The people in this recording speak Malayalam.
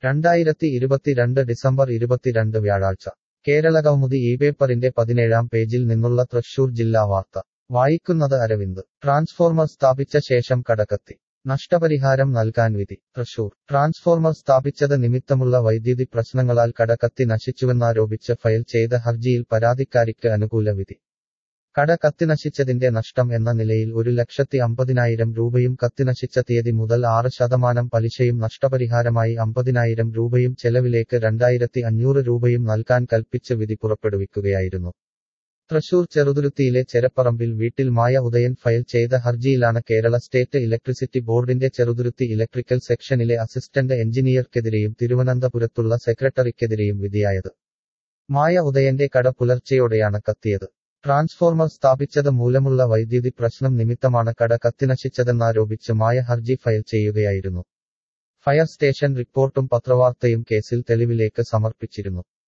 രണ്ടായിരത്തി ഇരുപത്തിരണ്ട് ഡിസംബർ ഇരുപത്തിരണ്ട് വ്യാഴാഴ്ച കേരള കൗമുദി ഈ പേപ്പറിന്റെ പതിനേഴാം പേജിൽ നിന്നുള്ള തൃശൂർ ജില്ലാ വാർത്ത വായിക്കുന്നത് അരവിന്ദ് ട്രാൻസ്ഫോർമർ സ്ഥാപിച്ച ശേഷം കടകത്തി നഷ്ടപരിഹാരം നൽകാൻ വിധി തൃശൂർ ട്രാൻസ്ഫോർമർ സ്ഥാപിച്ചത് നിമിത്തമുള്ള വൈദ്യുതി പ്രശ്നങ്ങളാൽ കട കത്തി നശിച്ചുവെന്നാരോപിച്ച് ഫയൽ ചെയ്ത ഹർജിയിൽ പരാതിക്കാരിക്ക് അനുകൂല വിധി കട കത്തിനശിച്ചതിന്റെ നഷ്ടം എന്ന നിലയിൽ ഒരു ലക്ഷത്തി അമ്പതിനായിരം രൂപയും കത്തിനശിച്ച തീയതി മുതൽ ആറ് ശതമാനം പലിശയും നഷ്ടപരിഹാരമായി അമ്പതിനായിരം രൂപയും ചെലവിലേക്ക് രണ്ടായിരത്തി അഞ്ഞൂറ് രൂപയും നൽകാൻ കൽപ്പിച്ച് വിധി പുറപ്പെടുവിക്കുകയായിരുന്നു തൃശൂർ ചെറുതുരുത്തിയിലെ ചെരപ്പറമ്പിൽ വീട്ടിൽ മായ ഉദയൻ ഫയൽ ചെയ്ത ഹർജിയിലാണ് കേരള സ്റ്റേറ്റ് ഇലക്ട്രിസിറ്റി ബോർഡിന്റെ ചെറുതുരുത്തി ഇലക്ട്രിക്കൽ സെക്ഷനിലെ അസിസ്റ്റന്റ് എഞ്ചിനീയർക്കെതിരെയും തിരുവനന്തപുരത്തുള്ള സെക്രട്ടറിക്കെതിരെയും വിധിയായത് മായ ഉദയന്റെ കട പുലർച്ചെയോടെയാണ് കത്തിയത് ട്രാൻസ്ഫോർമർ സ്ഥാപിച്ചത് മൂലമുള്ള വൈദ്യുതി പ്രശ്നം നിമിത്തമാണ് കട കത്തിനശിച്ചതെന്നാരോപിച്ച് മായ ഹർജി ഫയൽ ചെയ്യുകയായിരുന്നു ഫയർ സ്റ്റേഷൻ റിപ്പോർട്ടും പത്രവാർത്തയും കേസിൽ തെളിവിലേക്ക് സമർപ്പിച്ചിരുന്നു